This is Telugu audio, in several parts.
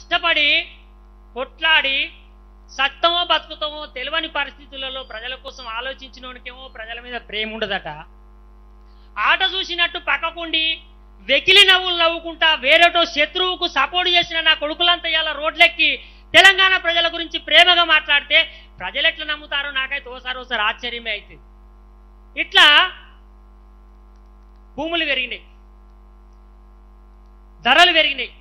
కష్టపడి కొట్లాడి సత్తమో బతుకుతామో తెలియని పరిస్థితులలో ప్రజల కోసం ఆలోచించినోనికేమో ప్రజల మీద ప్రేమ ఉండదట ఆట చూసినట్టు పక్కకుండి వెకిలి నవ్వులు నవ్వుకుంటా వేరేటో శత్రువుకు సపోర్ట్ చేసిన నా కొడుకులంతా ఇలా రోడ్లెక్కి తెలంగాణ ప్రజల గురించి ప్రేమగా మాట్లాడితే ప్రజలు ఎట్లా నమ్ముతారో నాకైతే ఓసారి ఓసారి ఆశ్చర్యమే అవుతుంది ఇట్లా భూములు పెరిగినాయి ధరలు పెరిగినాయి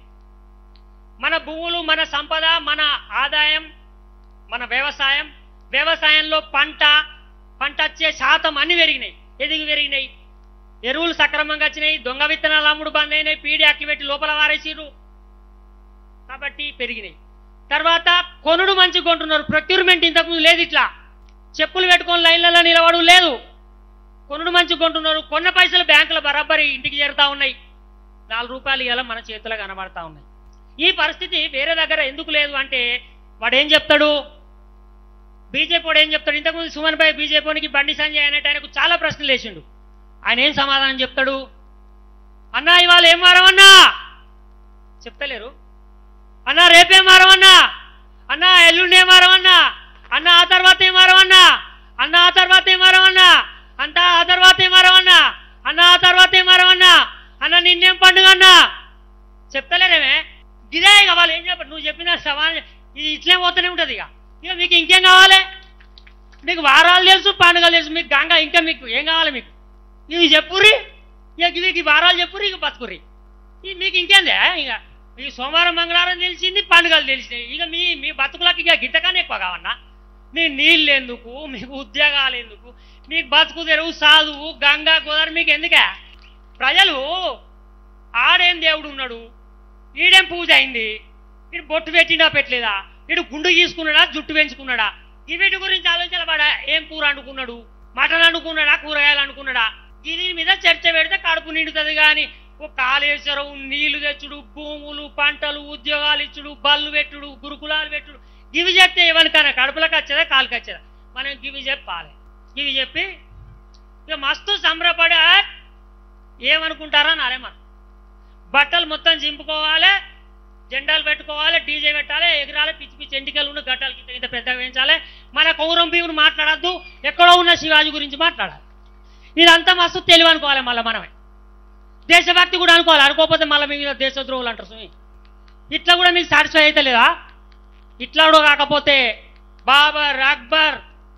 మన భూములు మన సంపద మన ఆదాయం మన వ్యవసాయం వ్యవసాయంలో పంట పంట వచ్చే శాతం అన్ని పెరిగినాయి ఎదిగి పెరిగినాయి ఎరువులు సక్రమంగా వచ్చినాయి దొంగ విత్తనాలు అమ్ముడు బంద్ అయినాయి పీడి అట్లు పెట్టి లోపల వారేసిరు కాబట్టి పెరిగినాయి తర్వాత కొనుడు మంచి కొంటున్నారు ప్రొక్యూర్మెంట్ ఇంతకుముందు లేదు ఇట్లా చెప్పులు పెట్టుకొని లైన్లలో నిలబడు లేదు కొనుడు మంచి కొంటున్నారు కొన్న పైసలు బ్యాంకుల బరాబరి ఇంటికి చేరుతా ఉన్నాయి నాలుగు రూపాయలు ఇవాళ మన చేతిలో కనబడతా ఉన్నాయి ఈ పరిస్థితి వేరే దగ్గర ఎందుకు లేదు అంటే వాడు ఏం చెప్తాడు బీజేపీ వాడు ఏం చెప్తాడు ఇంతకుముందు సుమన్ భాయ్ బీజేపీకి బండి సంజయ్ అనేట ఆయనకు చాలా ప్రశ్నలు వేసిండు ఆయన ఏం సమాధానం చెప్తాడు అన్నా ఇవాళ ఏం వారం అన్నా చెప్తలేరు అన్నా రేపేం వారం అన్నా అన్నా ఎల్లుండి ఏం వారం అన్నా అన్న ఆ తర్వాత ఏం వారం అన్నా అన్న ఆ తర్వాత ఏం వారం అన్నా అంతా ఆ తర్వాత ఏం వారం అన్నా అన్న ఆ తర్వాత ఏం వారం అన్నా అన్న నిన్నేం పండుగ అన్నా చెప్తలేరేమే ఇదే ఇక వాళ్ళు ఏం చెప్పారు నువ్వు చెప్పిన సవాల్ ఇది ఇట్లే పోతూనే ఉంటుంది ఇక ఇక మీకు ఇంకేం కావాలి మీకు వారాలు తెలుసు పండుగలు తెలుసు మీకు గంగ ఇంకా మీకు ఏం కావాలి మీకు ఇవి చెప్పుర్రి ఇక ఇవి వారాలు చెప్పుర్రి ఇక బతుకుర్రి ఇది మీకు ఇంకేందే ఇక మీకు సోమవారం మంగళవారం తెలిసింది పండుగలు తెలిసినాయి ఇక మీ మీ బతుకులకు ఇక గిట్టగానే ఎక్కువ కావన్నా మీ నీళ్ళు ఎందుకు మీకు ఉద్యోగాలు ఎందుకు మీకు బతుకు తెరువు సాధువు గంగా గోదావరి మీకు ఎందుకే ప్రజలు ఆడేం దేవుడు ఉన్నాడు ఈడేం పూజ అయింది వీడు బొట్టు పెట్టినా పెట్టలేదా వీడు గుండు గీసుకున్నాడా జుట్టు పెంచుకున్నాడా ఈ వీటి గురించి ఆలోచించబడా ఏం కూర అనుకున్నాడు మటన్ అనుకున్నాడా కూరగాయలు అనుకున్నాడా దీని మీద చర్చ పెడితే కడుపు నిండుతుంది కానీ ఓ కాళేశ్వరం నీళ్లు తెచ్చుడు భూములు పంటలు ఉద్యోగాలు ఇచ్చుడు బళ్ళు పెట్టుడు గురుకులాలు పెట్టుడు ఇవి చెప్తే ఎవరికైనా కడుపులకు వచ్చేదా కాలుకి వచ్చేదా మనం ఇవి చెప్పాలి ఇవి చెప్పి ఇక మస్తు సంబరపడి "ఆ, ఏమనుకుంటారా నారే మనం బట్టలు మొత్తం చింపుకోవాలి జెండాలు పెట్టుకోవాలి డీజే పెట్టాలి ఎగరాలి పిచ్చి పిచ్చి ఎంటికలు ఉన్న గట్టాలు కింద కింద పెద్దగా వేయించాలి మన కౌరం భీముని మాట్లాడద్దు ఎక్కడో ఉన్న శివాజీ గురించి మాట్లాడాలి ఇదంతా మస్తు తెలివి అనుకోవాలి మళ్ళీ మనమే దేశభక్తి కూడా అనుకోవాలి అనుకోకపోతే మళ్ళీ మీ మీద దేశద్రోహులు అంటారు స్వామి ఇట్లా కూడా మీకు సాటిస్ఫై అయితే లేదా ఇట్లా కూడా కాకపోతే బాబర్ అక్బర్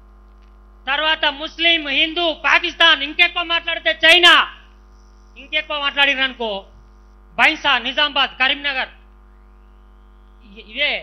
తర్వాత ముస్లిం హిందూ పాకిస్తాన్ ఇంకెక్కువ మాట్లాడితే చైనా ఇంకెక్కువ మాట్లాడినారు అనుకో బైన్సా నిజామాబాద్ కరీంనగర్ ఇ- ఇవే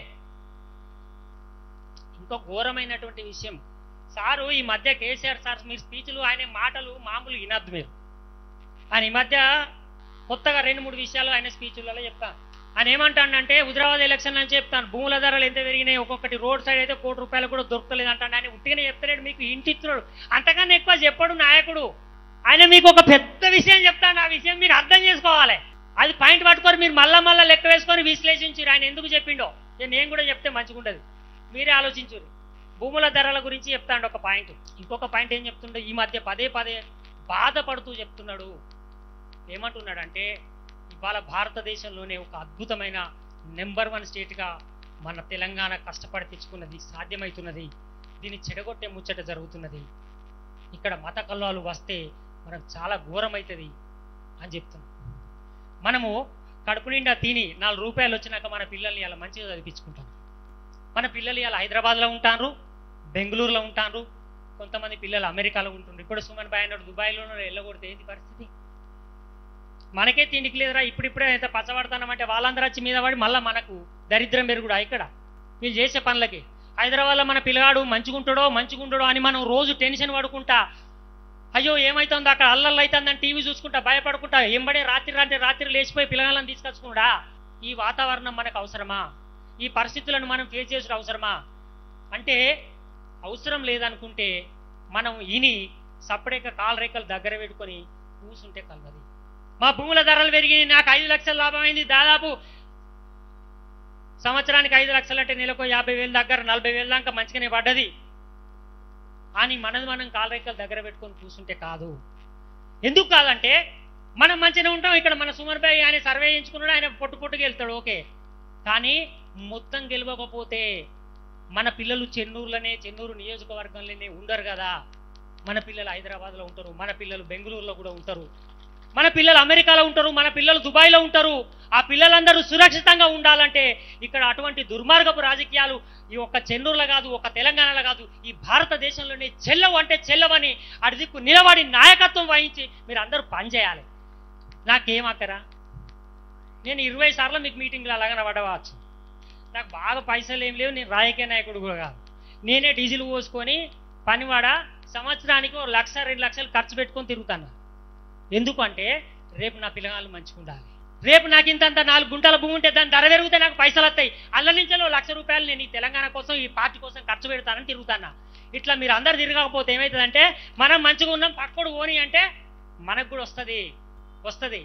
ఇంకో ఘోరమైనటువంటి విషయం సారు ఈ మధ్య కేసీఆర్ సార్ మీరు స్పీచ్లు ఆయన మాటలు మామూలు వినద్దు మీరు ఆయన ఈ మధ్య కొత్తగా రెండు మూడు విషయాలు ఆయన స్పీచ్లలో చెప్తాను ఆయన ఏమంటాడంటే హుజరాబాద్ ఎలక్షన్ అని చెప్తాను భూముల ధరలు ఎంత పెరిగినాయి ఒక్కొక్కటి రోడ్ సైడ్ అయితే కోటి రూపాయలు కూడా దొరకలేదు అంటాడు ఆయన ఉట్టిగానే చెప్తలేడు మీకు ఇంటి ఇస్తున్నాడు అంతకన్నా ఎక్కువ చెప్పడు నాయకుడు ఆయన మీకు ఒక పెద్ద విషయం చెప్తాడు ఆ విషయం మీరు అర్థం చేసుకోవాలి అది పాయింట్ పట్టుకొని మీరు మళ్ళా మళ్ళా లెక్క వేసుకొని విశ్లేషించారు ఆయన ఎందుకు చెప్పిండో ఇక నేను కూడా చెప్తే మంచిగుంటది మీరే ఆలోచించురు భూముల ధరల గురించి చెప్తాడు ఒక పాయింట్ ఇంకొక పాయింట్ ఏం చెప్తుండో ఈ మధ్య పదే పదే బాధపడుతూ చెప్తున్నాడు ఏమంటున్నాడంటే ఇవాళ భారతదేశంలోనే ఒక అద్భుతమైన నెంబర్ వన్ స్టేట్గా మన తెలంగాణ కష్టపడి తెచ్చుకున్నది సాధ్యమవుతున్నది దీన్ని చెడగొట్టే ముచ్చట జరుగుతున్నది ఇక్కడ మత కల్లాలు వస్తే మనకు చాలా ఘోరమవుతుంది అని చెప్తున్నాం మనము కడుపు నిండా తిని నాలుగు రూపాయలు వచ్చినాక మన పిల్లల్ని అలా మంచిగా చదివించుకుంటాం మన పిల్లలు ఇలా హైదరాబాద్లో ఉంటారు బెంగళూరులో ఉంటారు కొంతమంది పిల్లలు అమెరికాలో ఉంటుండ్రు ఇప్పుడు సుమన్ బాయ్ అన్నాడు దుబాయ్లో వెళ్ళకూడదు ఏంటి పరిస్థితి మనకే తిండికి లేదురా ఇప్పుడిప్పుడే ఎంత పచ్చబడతానమంటే వాళ్ళందరూ వచ్చి మీద పడి మళ్ళీ మనకు దరిద్రం పెరుగుడా ఇక్కడ వీళ్ళు చేసే పనులకి హైదరాబాద్లో మన పిల్లగాడు మంచిగుంటాడో మంచిగుంటాడో అని మనం రోజు టెన్షన్ పడుకుంటా అయ్యో ఏమైతుందో అక్కడ అల్లల్లు అవుతుందని టీవీ చూసుకుంటా భయపడుకుంటా ఎంబడే రాత్రి రాత్రి రాత్రి లేచిపోయి పిల్లగాళ్ళని తీసుకొచ్చుకున్నాడా ఈ వాతావరణం మనకు అవసరమా ఈ పరిస్థితులను మనం ఫేస్ చేసుడు అవసరమా అంటే అవసరం లేదనుకుంటే మనం ఇని సపరేట్గా కాలరేఖలు దగ్గర పెట్టుకొని కూసుంటే కలవది మా భూముల ధరలు పెరిగి నాకు ఐదు లక్షల లాభం అయింది దాదాపు సంవత్సరానికి ఐదు లక్షలు అంటే నెలకు యాభై వేలు దగ్గర నలభై వేల దాకా మంచిగానే పడ్డది అని మనది మనం కాలరేఖలు దగ్గర పెట్టుకొని కూర్చుంటే కాదు ఎందుకు కాదంటే మనం మంచిగా ఉంటాం ఇక్కడ మన సుమర్ భాయ్ ఆయన సర్వే చేయించుకున్నాడు ఆయన పొట్టు పొట్టుకు వెళ్తాడు ఓకే కానీ మొత్తం గెలవకపోతే మన పిల్లలు చెన్నూరులోనే చెన్నూరు నియోజకవర్గంలోనే ఉండరు కదా మన పిల్లలు హైదరాబాద్లో ఉంటారు మన పిల్లలు బెంగళూరులో కూడా ఉంటారు మన పిల్లలు అమెరికాలో ఉంటారు మన పిల్లలు దుబాయ్లో ఉంటారు ఆ పిల్లలందరూ సురక్షితంగా ఉండాలంటే ఇక్కడ అటువంటి దుర్మార్గపు రాజకీయాలు ఈ ఒక్క చెన్నూరులో కాదు ఒక తెలంగాణలో కాదు ఈ భారతదేశంలోనే చెల్లవు అంటే చెల్లవని అటు దిక్కు నిలబడి నాయకత్వం వహించి మీరు అందరూ పనిచేయాలి నాకేం అక్కరా నేను ఇరవై సార్లు మీకు మీటింగ్లో అలాగనే పడవచ్చు నాకు బాగా పైసలు ఏం లేవు నేను రాజకీయ నాయకుడు కూడా కాదు నేనే డీజిల్ పోసుకొని పనివాడ సంవత్సరానికి ఓ లక్ష రెండు లక్షలు ఖర్చు పెట్టుకొని తిరుగుతాను ఎందుకంటే రేపు నా పిల్లగాళ్ళు మంచిగా ఉండాలి రేపు నాకు ఇంతంత నాలుగు గుంటల భూమి ఉంటే దాని ధర పెరిగితే నాకు పైసలు వస్తాయి అల్ల నుంచి ఓ లక్ష రూపాయలు నేను ఈ తెలంగాణ కోసం ఈ పార్టీ కోసం ఖర్చు పెడతానని తిరుగుతానా ఇట్లా మీరు అందరు తిరగకపోతే ఏమవుతుందంటే మనం మంచిగా ఉన్నాం పక్కడు ఓని అంటే మనకు కూడా వస్తుంది వస్తుంది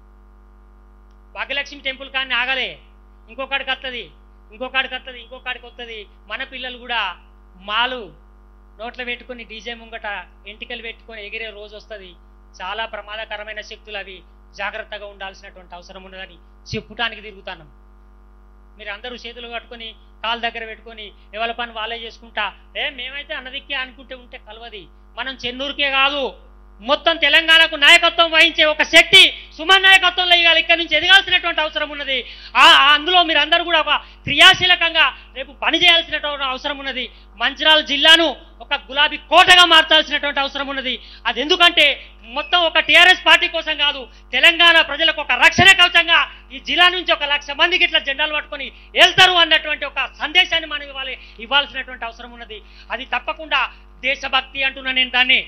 భాగ్యలక్ష్మి టెంపుల్ కానీ ఆగలే ఇంకొకడికి వస్తుంది ఇంకొకడికి వస్తుంది ఇంకొకడికి వస్తుంది మన పిల్లలు కూడా మాలు నోట్లో పెట్టుకొని డీజే ముంగట ఎంటికలు పెట్టుకొని ఎగిరే రోజు వస్తుంది చాలా ప్రమాదకరమైన శక్తులు అవి జాగ్రత్తగా ఉండాల్సినటువంటి అవసరం ఉన్నదని చెప్పుటానికి తిరుగుతాను మీరు అందరూ చేతులు కట్టుకొని కాలు దగ్గర పెట్టుకొని ఎవరి పని వాళ్ళే చేసుకుంటా ఏ మేమైతే అన్నదిక్కే అనుకుంటే ఉంటే కలవది మనం చెన్నూరుకే కాదు మొత్తం తెలంగాణకు నాయకత్వం వహించే ఒక శక్తి సుమన్ నాయకత్వంలో ఇవాళ ఇక్కడి నుంచి ఎదగాల్సినటువంటి అవసరం ఉన్నది ఆ ఆ అందులో మీరు అందరూ కూడా ఒక క్రియాశీలకంగా రేపు పని చేయాల్సినటువంటి అవసరం ఉన్నది మంచిర్యాల జిల్లాను ఒక గులాబీ కోటగా మార్చాల్సినటువంటి అవసరం ఉన్నది అది ఎందుకంటే మొత్తం ఒక టీఆర్ఎస్ పార్టీ కోసం కాదు తెలంగాణ ప్రజలకు ఒక రక్షణ కవచంగా ఈ జిల్లా నుంచి ఒక లక్ష మందికి ఇట్లా జెండాలు పట్టుకొని వెళ్తారు అన్నటువంటి ఒక సందేశాన్ని మనం ఇవ్వాలి ఇవ్వాల్సినటువంటి అవసరం ఉన్నది అది తప్పకుండా దేశభక్తి అంటున్నా నేను దాన్ని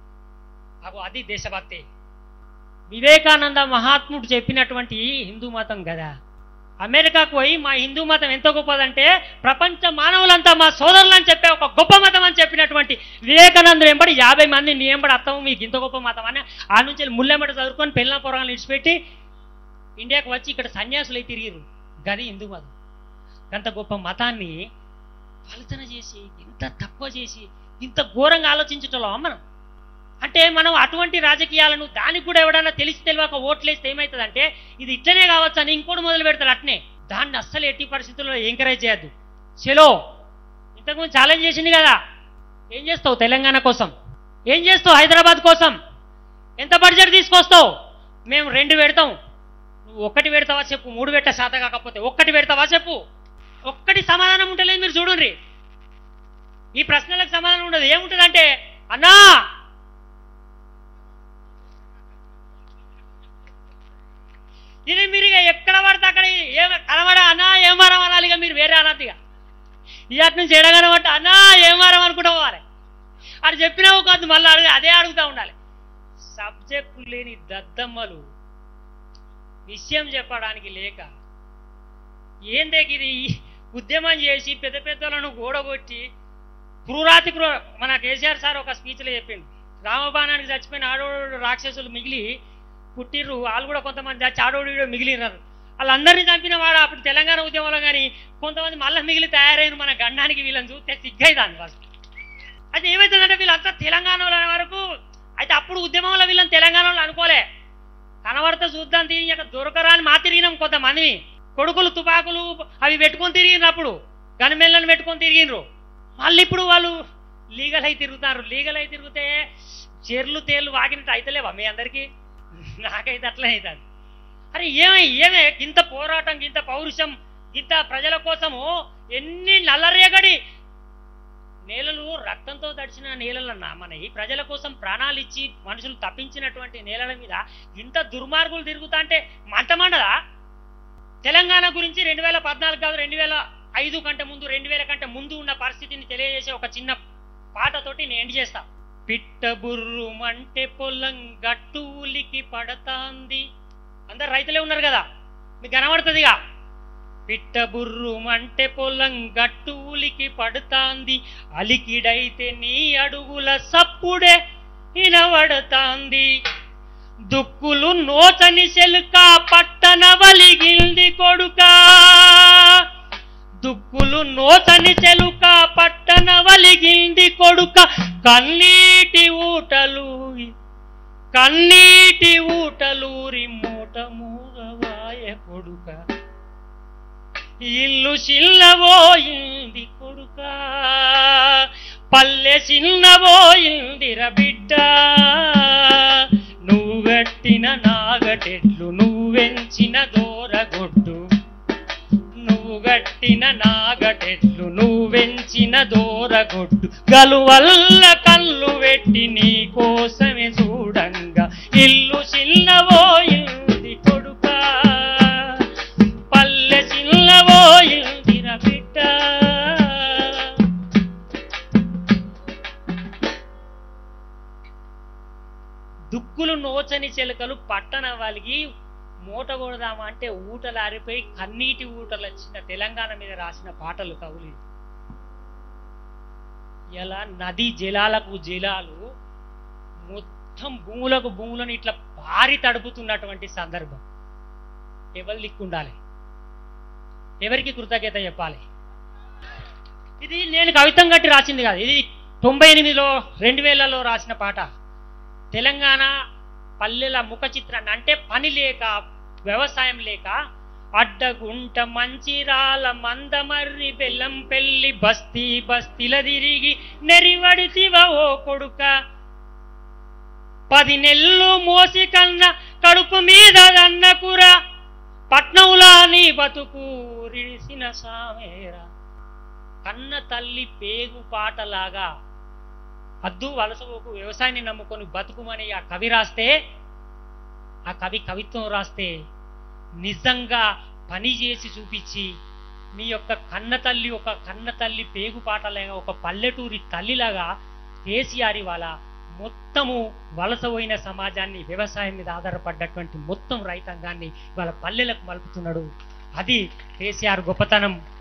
అగో అది దేశభక్తి వివేకానంద మహాత్ముడు చెప్పినటువంటి హిందూ మతం కదా అమెరికాకు పోయి మా హిందూ మతం ఎంత గొప్పదంటే ప్రపంచ మానవులంతా మా సోదరులు అని చెప్పే ఒక గొప్ప మతం అని చెప్పినటువంటి వివేకానందుడు ఎంబడి యాభై మంది నీ ఎంబడి అత్తము మీకు ఇంత గొప్ప మతం అని ఆ నుంచి ముల్లెంబడి చదువుకొని పెళ్ళ పొరగాలను ఇడిచిపెట్టి ఇండియాకు వచ్చి ఇక్కడ సన్యాసులై తిరిగిరు గది హిందూ మతం అంత గొప్ప మతాన్ని ఫలితన చేసి ఇంత తక్కువ చేసి ఇంత ఘోరంగా ఆలోచించటంలో మనం అంటే మనం అటువంటి రాజకీయాలను దానికి కూడా ఎవడన్నా తెలిసి తెలియక ఓట్లేస్తే ఏమవుతుందంటే ఇది ఇట్లనే కావచ్చు అని ఇంకోటి మొదలు పెడతారు అట్నే దాన్ని అస్సలు ఎట్టి పరిస్థితుల్లో ఎంకరేజ్ చేయొద్దు చలో ఇంతకుముందు ఛాలెంజ్ చేసింది కదా ఏం చేస్తావు తెలంగాణ కోసం ఏం చేస్తావు హైదరాబాద్ కోసం ఎంత బడ్జెట్ తీసుకొస్తావు మేము రెండు పెడతాం నువ్వు ఒక్కటి పెడతావా చెప్పు మూడు పెట్ట శాత కాకపోతే ఒక్కటి పెడతావా చెప్పు ఒక్కటి సమాధానం ఉంటలేదు మీరు చూడండి ఈ ప్రశ్నలకు సమాధానం ఉండదు ఏముంటుందంటే అన్నా ఇది మీరు ఇక ఎక్కడ పడితే అక్కడ ఏం కనబడా అన్నా ఏం వారం అనాలి ఇక మీరు వేరే అనద్దు ఇక ఇటు నుంచి ఎడగనబట్ట అన్నా ఏం వారం అనుకుంటా పోవాలి అది చెప్పినావు కాదు మళ్ళీ అడిగి అదే అడుగుతూ ఉండాలి సబ్జెక్టు లేని దద్దమ్మలు విషయం చెప్పడానికి లేక ఏం దగ్గర ఉద్యమం చేసి పెద్ద పెద్దలను గోడగొట్టి క్రూరాతి క్రూ మన కేసీఆర్ సార్ ఒక స్పీచ్లో చెప్పింది రామబాణానికి చచ్చిపోయిన ఆడోడు రాక్షసులు మిగిలి పుట్టిర్రు వాళ్ళు కూడా కొంతమంది చచ్చి ఆడోడు మిగిలినారు వాళ్ళందరినీ చంపిన వాడు అప్పుడు తెలంగాణ ఉద్యమంలో కానీ కొంతమంది మళ్ళీ మిగిలి తయారైన మన గండానికి వీళ్ళని చూస్తే సిగ్గైదాన్ని ఫస్ట్ అయితే ఏమవుతుందంటే వీళ్ళంతా తెలంగాణలో అనే వరకు అయితే అప్పుడు ఉద్యమంలో వీళ్ళని తెలంగాణలో అనుకోలే కనబడితే చూద్దాం తిరిగి దొరకరా అని మా తిరిగినాం కొంతమంది కొడుకులు తుపాకులు అవి పెట్టుకొని తిరిగినప్పుడు గన్మెన్లను పెట్టుకొని తిరిగినరు మళ్ళీ ఇప్పుడు వాళ్ళు లీగల్ అయి తిరుగుతారు లీగల్ అయి తిరిగితే చెర్లు తేళ్ళు వాగినట్టు అయితలేవా మీ అందరికీ నాకైతే అట్లే అవుతుంది అరే ఏమై ఏమే ఇంత పోరాటం ఇంత పౌరుషం ఇంత ప్రజల కోసము ఎన్ని నల్లరేగడి నేలలు రక్తంతో తడిచిన నేలలన్నా మన ఈ ప్రజల కోసం ప్రాణాలు ఇచ్చి మనుషులు తప్పించినటువంటి నేలల మీద ఇంత దుర్మార్గులు తిరుగుతా అంటే మంట మండదా తెలంగాణ గురించి రెండు వేల పద్నాలుగు కాదు రెండు వేల ఐదు కంటే ముందు రెండు వేల కంటే ముందు ఉన్న పరిస్థితిని తెలియజేసే ఒక చిన్న పాటతోటి నేను ఎండ్ చేస్తా పిట్ట బుర్రుమంటే పొలం గట్టూలికి పడతాంది అందరు రైతులే ఉన్నారు కదా మీకు కనబడుతుందిగా పిట్ట బుర్రుమంటే పొలం గట్టూలికి పడతాంది అలికిడైతే నీ అడుగుల సప్పుడే వినబడతాంది దుక్కులు నోచని సెలుక పట్టన వలిగింది కొడుక దుక్కులు నోచని చెలుక పట్టన వలిగింది కొడుక కన్నీటి ఊటలు కన్నీటి ఊటలూరి మూట మూగవాయ కొడుక ఇల్లు చిన్నబోయింది కొడుకా పల్లె చిన్నబోయిందిర బిడ్డ నువ్వు గట్టిన నాగటెడ్లు నువ్వెంచిన దూరగొడ్డు నువ్వు గట్టిన నాగటెడ్లు నువ్వెంచిన దూరగొడ్డు గలువల్ల కళ్ళు పెట్టి నీ కోసమే చూడంగా ఇల్లు చిన్నబోయింది కొడుకా పల్లె చిన్నబోయిందిర బిడ్డ దుక్కులు నోచని చిలకలు పట్టణ వాలిగి మూట కొడదామా అంటే ఊటలు ఆరిపోయి కన్నీటి ఊటలు వచ్చిన తెలంగాణ మీద రాసిన పాటలు కవులు ఇవి. ఇలా నది జలాలకు జలాలు మొత్తం భూములకు భూములను ఇట్లా భారీ తడుపుతున్నటువంటి సందర్భం ఎవరు దిక్కుండాలి ఎవరికి కృతజ్ఞత చెప్పాలి ఇది నేను కవితం కట్టి రాసింది కాదు ఇది తొంభై ఎనిమిదిలో రెండు వేలలో రాసిన పాట తెలంగాణ పల్లెల ముఖ చిత్రాన్ని అంటే పని లేక వ్యవసాయం లేక అడ్డగుంట మంచిరాల మందమర్రి బెల్లం పెళ్లి బస్తీ బస్తీల తిరిగి నెరివడితివ ఓ కొడుక పది నెల్లు మోసి కన్న కడుపు మీద అన్నకుర పట్నంలా నీ బతుకు రిడిసిన సామేరా కన్న తల్లి పేగు పాటలాగా అద్దు వలసకు వ్యవసాయాన్ని నమ్ముకొని బతుకుమని ఆ కవి రాస్తే ఆ కవి కవిత్వం రాస్తే నిజంగా పని చేసి చూపించి మీ యొక్క కన్న తల్లి ఒక కన్న తల్లి పేగు పాటలాగా ఒక పల్లెటూరి తల్లిలాగా కేసీఆర్ ఇవాళ మొత్తము వలస పోయిన సమాజాన్ని వ్యవసాయం మీద ఆధారపడ్డటువంటి మొత్తం రైతాంగాన్ని ఇవాళ పల్లెలకు మలుపుతున్నాడు అది కేసీఆర్ గొప్పతనం